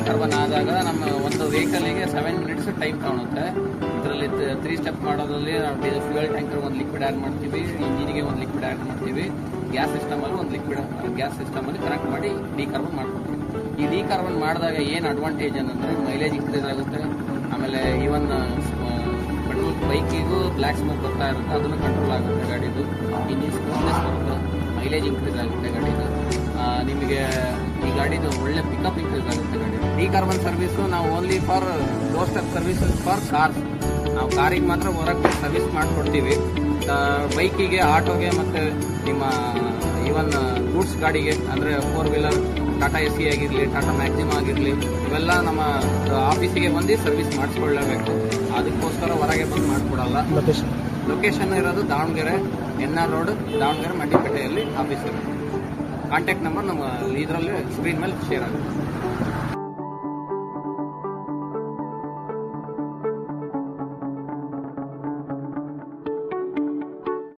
carbon ಆದಾಗ ನಮ್ಮ ಒಂದು ವೆಹಿಕಲ್ಗೆ ಸೆವೆನ್ ಮಿನಿಟ್ಸ್ ಟೈಮ್ ತಗೊಳುತ್ತೆ ಇದರಲ್ಲಿ ತ್ರೀ ಸ್ಟೆಪ್ ಮಾಡೋದ್ರಲ್ಲಿ ನಾವು ಫ್ಯೂಯಲ್ ಟ್ಯಾಂಕರ್ ಒಂದು ಲಿಕ್ವಿಡ್ ಆ್ಯಡ್ ಮಾಡ್ತೀವಿ ಇಂಜಿನಿಗೆ ಒಂದು ಲಿಕ್ವಿಡ್ ಆ್ಯಡ್ ಮಾಡ್ತೀವಿ ಗ್ಯಾಸ್ ಸಿಸ್ಟಮಲ್ಲಿ ಒಂದು ಲಿಕ್ವಿಡ್ ಗ್ಯಾಸ್ ಸಿಸ್ಟಮಲ್ಲಿ ಕನೆಕ್ಟ್ ಮಾಡಿ ಡಿಕಾರ್ಬನ್ ಮಾಡ್ಕೊಡ್ತೀವಿ ಈ ಡಿಕಾರ್ಬನ್ ಮಾಡಿದಾಗ ಏನು ಅಡ್ವಾಂಟೇಜ್ ಏನಂದ್ರೆ ಮೈಲೇಜ್ ಇನ್ಕ್ರೀಸ್ ಆಗುತ್ತೆ ಆಮೇಲೆ ಈವನ್ ಪೆಟ್ರೋಲ್ ಬೈಕಿಗೂ ಬ್ಲ್ಯಾಕ್ ಸ್ಮೋಕ್ ಬರ್ತಾ ಇರುತ್ತೆ ಅದನ್ನು ಕಂಟ್ರೋಲ್ ಆಗುತ್ತೆ ಗಾಡಿದು ಇಂಜಿನ್ ಸ್ಮೂತ್ನೆಸ್ ಬರುತ್ತೆ ಮೈಲೇಜ್ ಇನ್ಕ್ರೀಸ್ ಆಗುತ್ತೆ ಗಾಡಿದು ಆ, ನಿಮಗೆ ಈ ಗಾಡಿದು ಒಳ್ಳೆ ಪಿಕಪ್ ಇನ್ಕ್ರೀಸ್ ಆಗುತ್ತೆ ಗಾಡಿ ಡಿ ಕಾರ್ಬನ್ ಸರ್ವಿಸು ನಾವು only for doorstep services for cars ನಾವು ಕಾರಿಗೆ ಮಾತ್ರ ಹೊರಗೆ ಸರ್ವಿಸ್ ಮಾಡಿಕೊಡ್ತೀವಿ ಬೈಕಿಗೆ ಆಟೋಗೆ ಮತ್ತು ನಿಮ್ಮ ಈವನ್ ಗೂಡ್ಸ್ ಗಾಡಿಗೆ ಅಂದರೆ four wheeler Tata ace ಆಗಿರಲಿ ಟಾಟಾ ಮ್ಯಾಕ್ಸಿಮ್ ಆಗಿರಲಿ ಇವೆಲ್ಲ ನಮ್ಮ ಆಫೀಸಿಗೆ ಬಂದು ಸರ್ವಿಸ್ ಮಾಡಿಸ್ಕೊಳ್ಳೇಬೇಕು ಅದಕ್ಕೋಸ್ಕರ ಹೊರಗೆ ಬಂದು ಮಾಡಿಕೊಡಲ್ಲ ಲೊಕೇಶನ್ ಲೊಕೇಶನ್ ಇರೋದು Davangere N R road Davangere ಮಂಡಿಪೇಟೆಯಲ್ಲಿ ಆಫೀಸ್ ಇರುತ್ತೆ ಕಾಂಟ್ಯಾಕ್ಟ್ ನಂಬರ್ ನಮ್ಮ ಇದರಲ್ಲಿ ಸ್ಕ್ರೀನ್ ಮೇಲೆ ಶೇರ್ ಆಗುತ್ತೆ